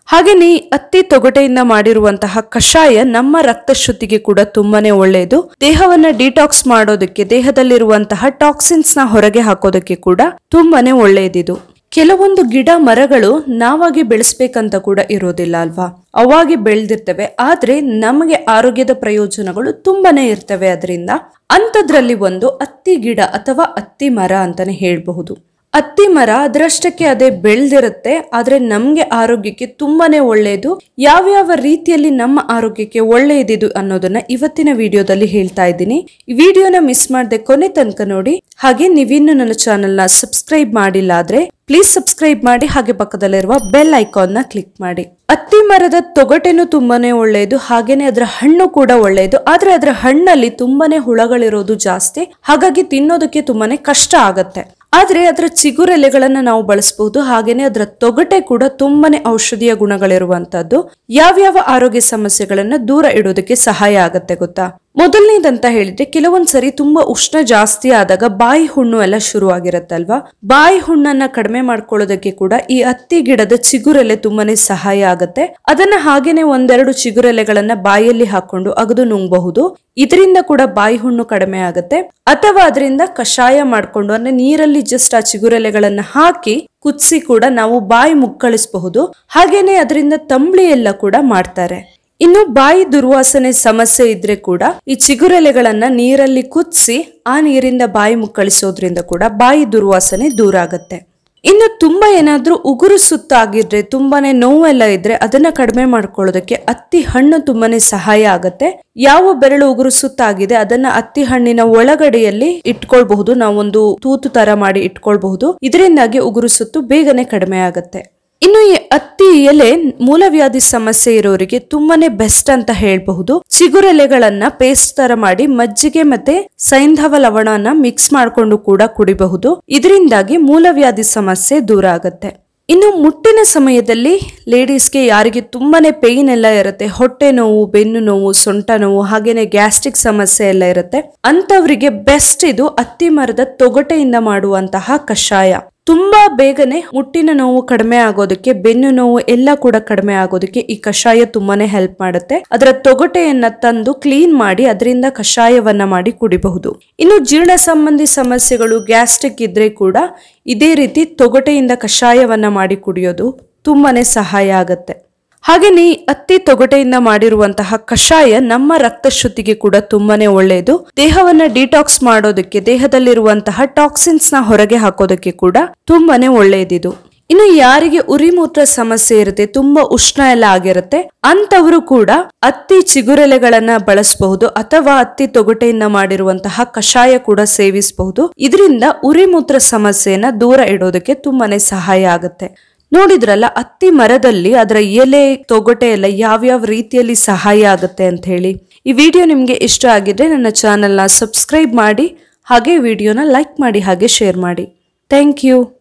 ಹಾಗೇನೆ ಈ ಅತ್ತಿ ತೊಗಟೆಯಿಂದ ಮಾಡಿರುವಂತಹ ಕಷಾಯ ನಮ್ಮ ರಕ್ತ ಶುದ್ಧಿಗೆ ಕೂಡ ತುಂಬಾನೇ ಒಳ್ಳೆಯದು ದೇಹವನ್ನ ಡಿಟಾಕ್ಸ್ ಮಾಡೋದಕ್ಕೆ ದೇಹದಲ್ಲಿರುವಂತಹ ಟಾಕ್ಸಿನ್ಸ್ ನ ಹೊರಗೆ ಹಾಕೋದಕ್ಕೆ ಕೂಡ ತುಂಬಾನೇ ಒಳ್ಳೆಯದಿದು ಕೆಲವೊಂದು ಗಿಡ ಮರಗಳು ನಾವಾಗಿ ಬೆಳೆಸ್ಬೇಕಂತ ಕೂಡ ಇರೋದಿಲ್ಲ ಅಲ್ವಾ ಅವಾಗಿ ಬೆಳೆದಿರ್ತವೆ ಆದ್ರೆ ನಮಗೆ ಆರೋಗ್ಯದ ಪ್ರಯೋಜನಗಳು ತುಂಬಾನೇ ಇರ್ತವೆ ಅದರಿಂದ ಅಂಥದ್ರಲ್ಲಿ ಒಂದು ಅತ್ತಿ ಗಿಡ ಅಥವಾ ಅತ್ತಿ ಮರ ಅಂತಾನೆ ಹೇಳ್ಬಹುದು ಅತ್ತಿ ಮರ ಅದರಷ್ಟಕ್ಕೆ ಅದೇ ಬೆಳೆದಿರುತ್ತೆ ಆದ್ರೆ ನಮ್ಗೆ ಆರೋಗ್ಯಕ್ಕೆ ತುಂಬಾನೇ ಒಳ್ಳೆಯದು ಯಾವ್ಯಾವ ರೀತಿಯಲ್ಲಿ ನಮ್ಮ ಆರೋಗ್ಯಕ್ಕೆ ಒಳ್ಳೆಯದಿದು ಅನ್ನೋದನ್ನ ಇವತ್ತಿನ ವಿಡಿಯೋದಲ್ಲಿ ಹೇಳ್ತಾ ಇದ್ದೀನಿ ಈ ವಿಡಿಯೋನ ಮಿಸ್ ಮಾಡದೆ ಕೊನೆ ತನಕ ನೋಡಿ ಹಾಗೆ ನೀವಿನ್ನು ನನ್ನ ಚಾನೆಲ್ನ ಸಬ್ಸ್ಕ್ರೈಬ್ ಮಾಡಿಲ್ಲ ಆದ್ರೆ ಪ್ಲೀಸ್ ಸಬ್ಸ್ಕ್ರೈಬ್ ಮಾಡಿ ಹಾಗೆ ಪಕ್ಕದಲ್ಲಿರುವ ಬೆಲ್ ಐಕಾನ್ ನ ಕ್ಲಿಕ್ ಮಾಡಿ ಅತ್ತಿ ಮರದ ತೊಗಟೆನು ತುಂಬಾನೇ ಒಳ್ಳೆಯದು ಹಾಗೇನೆ ಅದರ ಹಣ್ಣು ಕೂಡ ಒಳ್ಳೆಯದು ಆದ್ರೆ ಅದರ ಹಣ್ಣಲ್ಲಿ ತುಂಬಾನೇ ಹುಳಗಳಿರೋದು ಜಾಸ್ತಿ ಹಾಗಾಗಿ ತಿನ್ನೋದಕ್ಕೆ ತುಂಬಾನೇ ಕಷ್ಟ ಆಗತ್ತೆ ಆದ್ರೆ ಅದರ ಚಿಗುರೆಲೆಗಳನ್ನ ನಾವು ಬಳಸಬಹುದು ಹಾಗೇನೆ ಅದರ ತೊಗಟೆ ಕೂಡ ತುಂಬಾನೇ ಔಷಧೀಯ ಗುಣಗಳಿರುವಂತದ್ದು ಯಾವ್ಯಾವ ಆರೋಗ್ಯ ಸಮಸ್ಯೆಗಳನ್ನ ದೂರ ಇಡೋದಕ್ಕೆ ಸಹಾಯ ಆಗತ್ತೆ ಗೊತ್ತಾ ಮೊದಲನೇದಂತ ಹೇಳಿದ್ರೆ ಕೆಲವೊಂದ್ ಸರಿ ತುಂಬಾ ಉಷ್ಣ ಜಾಸ್ತಿ ಆದಾಗ ಬಾಯಿ ಹುಣ್ಣು ಎಲ್ಲ ಶುರು ಆಗಿರತ್ತಲ್ವಾ ಬಾಯಿ ಹುಣ್ಣನ್ನ ಕಡಿಮೆ ಮಾಡ್ಕೊಳ್ಳೋದಕ್ಕೆ ಕೂಡ ಈ ಹತ್ತಿ ಗಿಡದ ಚಿಗುರೆಲೆ ತುಂಬಾನೇ ಸಹಾಯ ಆಗತ್ತೆ ಅದನ್ನ ಹಾಗೇನೆ ಒಂದೆರಡು ಚಿಗುರೆಲೆಗಳನ್ನ ಬಾಯಲ್ಲಿ ಹಾಕೊಂಡು ಅಗದು ನುಂಗಬಹುದು ಇದರಿಂದ ಕೂಡ ಬಾಯಿ ಹುಣ್ಣು ಕಡಿಮೆ ಆಗತ್ತೆ ಅಥವಾ ಅದರಿಂದ ಕಷಾಯ ಮಾಡ್ಕೊಂಡು ಅಂದ್ರೆ ನೀರಲ್ಲಿ ಜಸ್ಟ್ ಆ ಚಿಗುರೆಲೆಗಳನ್ನ ಹಾಕಿ ಕುದಿಸಿ ಕೂಡ ನಾವು ಬಾಯಿ ಮುಕ್ಕಳಿಸಬಹುದು ಹಾಗೇನೆ ಅದರಿಂದ ತಂಬಳಿ ಎಲ್ಲ ಕೂಡ ಮಾಡ್ತಾರೆ ಇನ್ನು ಬಾಯಿ ದುರ್ವಾಸನೆ ಸಮಸ್ಯೆ ಇದ್ರೆ ಕೂಡ ಈ ಚಿಗುರೆಲೆಗಳನ್ನ ನೀರಲ್ಲಿ ಕುದಿಸಿ ಆ ನೀರಿಂದ ಬಾಯಿ ಮುಕ್ಕಳಿಸೋದ್ರಿಂದ ಕೂಡ ಬಾಯಿ ದುರ್ವಾಸನೆ ದೂರ ಆಗತ್ತೆ ಇನ್ನು ತುಂಬಾ ಏನಾದ್ರೂ ಉಗುರು ಸುತ್ತ ಆಗಿದ್ರೆ ತುಂಬಾನೇ ನೋವೆಲ್ಲ ಇದ್ರೆ ಅದನ್ನ ಕಡಿಮೆ ಮಾಡ್ಕೊಳ್ಳೋದಕ್ಕೆ ಅತ್ತಿ ಹಣ್ಣು ತುಂಬಾನೇ ಸಹಾಯ ಆಗತ್ತೆ ಯಾವ ಬೆರಳು ಉಗುರು ಸುತ್ತ ಆಗಿದೆ ಅದನ್ನ ಅತ್ತಿ ಹಣ್ಣಿನ ಒಳಗಡೆಯಲ್ಲಿ ಇಟ್ಕೊಳ್ಬಹುದು ನಾವೊಂದು ತೂತು ತರ ಮಾಡಿ ಇಟ್ಕೊಳ್ಬಹುದು ಇದರಿಂದಾಗಿ ಉಗುರು ಸುತ್ತು ಬೇಗನೆ ಕಡಿಮೆ ಆಗತ್ತೆ ಇನ್ನು ಈ ಅತ್ತಿ ಎಲೆ ಮೂಲವ್ಯಾಧಿ ಸಮಸ್ಯೆ ಇರೋರಿಗೆ ತುಂಬಾನೇ ಬೆಸ್ಟ್ ಅಂತ ಹೇಳ್ಬಹುದು ಚಿಗುರೆಲೆಗಳನ್ನ ಪೇಸ್ಟ್ ತರ ಮಾಡಿ ಮಜ್ಜಿಗೆ ಮತ್ತೆ ಸೈಂಧವ ಲವಣನ ಮಿಕ್ಸ್ ಮಾಡ್ಕೊಂಡು ಕೂಡ ಕುಡಿಬಹುದು ಇದರಿಂದಾಗಿ ಮೂಲವ್ಯಾಧಿ ಸಮಸ್ಯೆ ದೂರ ಆಗತ್ತೆ ಇನ್ನು ಮುಟ್ಟಿನ ಸಮಯದಲ್ಲಿ ಲೇಡೀಸ್ಗೆ ಯಾರಿಗೆ ತುಂಬಾನೇ ಪೇಯ್ನ್ ಎಲ್ಲ ಇರುತ್ತೆ ಹೊಟ್ಟೆ ನೋವು ಬೆನ್ನು ನೋವು ಸೊಂಟ ನೋವು ಹಾಗೇನೆ ಗ್ಯಾಸ್ಟ್ರಿಕ್ ಸಮಸ್ಯೆ ಎಲ್ಲ ಇರುತ್ತೆ ಅಂತವರಿಗೆ ಬೆಸ್ಟ್ ಇದು ಅತ್ತಿ ಮರದ ತೊಗಟೆಯಿಂದ ಮಾಡುವಂತಹ ಕಷಾಯ ತುಂಬಾ ಬೇಗನೆ ಮುಟ್ಟಿನ ನೋವು ಕಡಿಮೆ ಆಗೋದಕ್ಕೆ ಬೆನ್ನು ನೋವು ಎಲ್ಲ ಕೂಡ ಕಡಿಮೆ ಆಗೋದಕ್ಕೆ ಈ ಕಷಾಯ ತುಂಬಾನೇ ಹೆಲ್ಪ್ ಮಾಡುತ್ತೆ ಅದರ ತೊಗಟೆಯನ್ನ ತಂದು ಕ್ಲೀನ್ ಮಾಡಿ ಅದರಿಂದ ಕಷಾಯವನ್ನ ಮಾಡಿ ಕುಡಿಬಹುದು ಇನ್ನು ಜೀರ್ಣ ಸಂಬಂಧಿ ಸಮಸ್ಯೆಗಳು ಗ್ಯಾಸ್ಟ್ರಿಕ್ ಇದ್ರೆ ಕೂಡ ಇದೇ ರೀತಿ ತೊಗಟೆಯಿಂದ ಕಷಾಯವನ್ನ ಮಾಡಿ ಕುಡಿಯೋದು ತುಂಬಾನೇ ಸಹಾಯ ಆಗತ್ತೆ ಹಾಗೇನೆ ಈ ಅತ್ತಿ ತೊಗಟೆಯಿಂದ ಮಾಡಿರುವಂತಹ ಕಷಾಯ ನಮ್ಮ ರಕ್ತ ಶುದ್ಧಿಗೆ ಕೂಡ ತುಂಬಾನೇ ಒಳ್ಳೆಯದು ದೇಹವನ್ನ ಡಿಟಾಕ್ಸ್ ಮಾಡೋದಕ್ಕೆ ದೇಹದಲ್ಲಿರುವಂತಹ ಟಾಕ್ಸಿನ್ಸ್ ನ ಹೊರಗೆ ಹಾಕೋದಕ್ಕೆ ಕೂಡ ತುಂಬಾನೇ ಒಳ್ಳೆಯದಿದು ಇನ್ನು ಯಾರಿಗೆ ಉರಿಮೂತ್ರ ಸಮಸ್ಯೆ ಇರುತ್ತೆ ತುಂಬಾ ಉಷ್ಣ ಎಲ್ಲ ಆಗಿರುತ್ತೆ ಅಂತವರು ಕೂಡ ಅತ್ತಿ ಚಿಗುರೆಲೆಗಳನ್ನ ಬಳಸಬಹುದು ಅಥವಾ ಅತ್ತಿ ತೊಗಟೆಯಿಂದ ಮಾಡಿರುವಂತಹ ಕಷಾಯ ಕೂಡ ಸೇವಿಸಬಹುದು ಇದರಿಂದ ಉರಿಮೂತ್ರ ಸಮಸ್ಯೆಯನ್ನ ದೂರ ಇಡೋದಕ್ಕೆ ತುಂಬಾನೇ ಸಹಾಯ ಆಗುತ್ತೆ ನೋಡಿದ್ರಲ್ಲ ಅತ್ತಿ ಮರದಲ್ಲಿ ಅದರ ಎಲೆ ತೊಗಟೆ ಎಲ್ಲ ಯಾವ್ಯಾವ ರೀತಿಯಲ್ಲಿ ಸಹಾಯ ಆಗುತ್ತೆ ಅಂತ ಹೇಳಿ ಈ ವಿಡಿಯೋ ನಿಮ್ಗೆ ಇಷ್ಟ ಆಗಿದ್ರೆ ನನ್ನ ಚಾನೆಲ್ನ ಸಬ್ಸ್ಕ್ರೈಬ್ ಮಾಡಿ ಹಾಗೆ ವಿಡಿಯೋನ ಲೈಕ್ ಮಾಡಿ ಹಾಗೆ ಶೇರ್ ಮಾಡಿ ಥ್ಯಾಂಕ್ ಯು